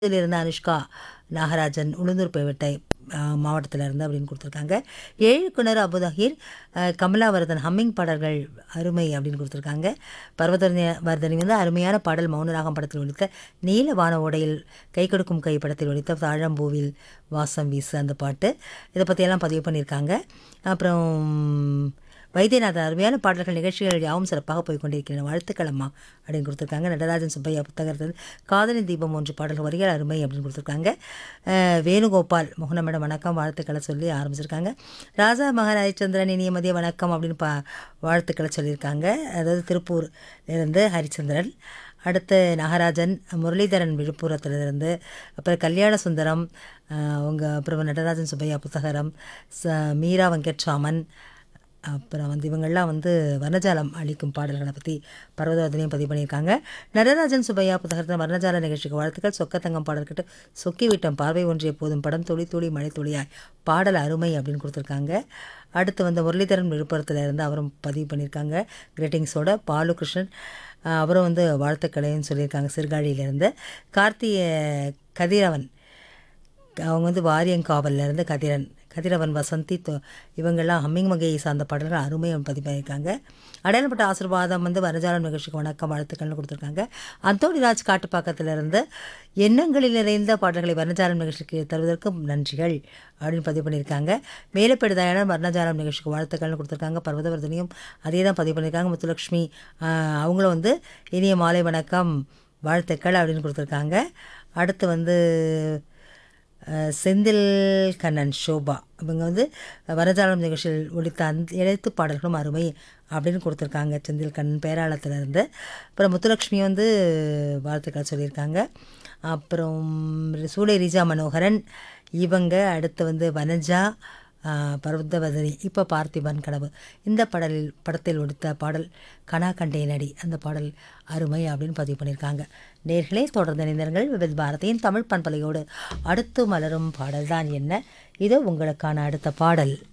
இருந்து அனுஷ்கா நாகராஜன் உளுந்தூர்பேட்டை மாவட்டத்தில் இருந்து அப்படின்னு கொடுத்துருக்காங்க ஏழுக்குனர் அபுதாஹிர் அஹ், கமலாவர்தன் ஹம்மிங் பாடல்கள் அருமை அப்படின்னு கொடுத்துருக்காங்க பர்வதனி வர்தனி வந்து அருமையான பாடல் மௌனராகம் படத்தில் ஒழித்த நீல வான ஓடையில் கை கொடுக்கும் கை படத்தில் ஒழித்த தாழம்பூவில் வாசம் வீசு அந்த பாட்டு இதை பற்றியெல்லாம் பதிவு பண்ணியிருக்காங்க அப்புறம் வைத்தியநாதன் அருமையான பாடல்கள் நிகழ்ச்சிகள் யாவும் சிறப்பாக போய் கொண்டிருக்கின்றன வாழ்த்துக்கள் அம்மா அப்படின்னு கொடுத்துருக்காங்க நடராஜன் சுப்பையா புத்தகத்தில் காதலின் தீபம் ஒன்று பாடல்கள் வரிகள் அருமை அப்படின்னு கொடுத்துருக்காங்க அஹ், வேணுகோபால் மோகன மேடம் வணக்கம் வாழ்த்துக்களை சொல்லி ஆரம்பிச்சிருக்காங்க ராஜா மகாராஜச்சந்திரன் இனிய மதிய வணக்கம் அப்படின்னு பா வாழ்த்துக்களை சொல்லியிருக்காங்க அதாவது திருப்பூர் இருந்து ஹரிச்சந்திரன் அடுத்து நாகராஜன் முரளிதரன் விழுப்புரத்திலிருந்து அப்புறம் கல்யாண சுந்தரம் அஹ், அவங்க அப்புறம் நடராஜன் சுப்பையா புத்தகரம் ச மீரா வெங்கட்ராமன் அப்புறம் வந்து இவங்கெல்லாம் வந்து வர்ணஜாலம் அளிக்கும் பாடல்களை பற்றி பர்வதவதனையும் பதிவு பண்ணியிருக்காங்க நடராஜன் சுப்பையா புத்தகத்தில் வர்ணஜால நிகழ்ச்சிக்கு வாழ்த்துக்கள் சொக்கத்தங்கம் பாடல் கேட்டு சொக்கி விட்டம் பார்வை ஒன்றிய போதும் படம் துளி துளி மழை துளியாய் பாடல் அருமை அப்படின்னு கொடுத்துருக்காங்க அடுத்து வந்து முரளிதரன் விழுப்புரத்தில் இருந்து அவரும் பதிவு பண்ணியிருக்காங்க கிரீட்டிங்ஸோட பாலு கிருஷ்ணன் அஹ், அவரும் வந்து வாழ்த்துக்களையும் சொல்லியிருக்காங்க சிறுகாழியிலேருந்து கார்த்திய கதிரவன் அவங்க வந்து வாரியங்காவல்ல இருந்து கதிரன் கதிரவன் வசந்தி தொ- இவங்கெல்லாம் ஹம்மிங் வகையை சார்ந்த பாடல்கள் அருமையாக பதிவு பண்ணியிருக்காங்க அடையாளப்பட்ட ஆசீர்வாதம் வந்து வரஜாலம் நிகழ்ச்சிக்கு வணக்கம் வாழ்த்துக்கள்னு கொடுத்துருக்காங்க அந்தோணிராஜ் காட்டுப்பாக்கத்துல இருந்து எண்ணங்களில் நிறைந்த பாடல்களை வர்ணஜாலம் நிகழ்ச்சிக்கு தருவதற்கு நன்றிகள் அப்படின்னு பதிவு பண்ணியிருக்காங்க மேலப்பேடு தயாளர் வர்ணஜாலம் நிகழ்ச்சிக்கு வாழ்த்துக்கள்னு கொடுத்துருக்காங்க பர்வதவர்தனையும் அதே தான் பதிவு பண்ணியிருக்காங்க முத்துலட்சுமி ஆஹ், அவங்களும் வந்து இனிய மாலை வணக்கம் வாழ்த்துக்கள் அப்படின்னு கொடுத்துருக்காங்க அடுத்து வந்து அஹ், செந்தில் கண்ணன் ஷோபா இவங்க வந்து வரஜாலம் நிகழ்ச்சியில் ஒழித்த அந்த எழுத்து பாடல்களும் அருமை அப்படின்னு கொடுத்துருக்காங்க செந்தில் கண்ணன் பேராளத்துல இருந்து அப்புறம் முத்துலட்சுமி வந்து வாழ்த்துக்கள் சொல்லியிருக்காங்க அப்புறம் சூளை ரீஜா மனோகரன் இவங்க அடுத்து வந்து வனஜா ஆஹ், பர்வதவதனி இப்போ பார்த்திபன் கனவு இந்த பாடலில் படத்தில் ஒடித்த பாடல் கனா கண்டேனடி அந்த பாடல் அருமை அப்படின்னு பதிவு பண்ணியிருக்காங்க நேர்களே தொடர்ந்து இணைந்தர்கள் விவித் பாரதியின் தமிழ் பண்பலையோடு அடுத்து மலரும் பாடல் தான் என்ன இதோ உங்களுக்கான அடுத்த பாடல்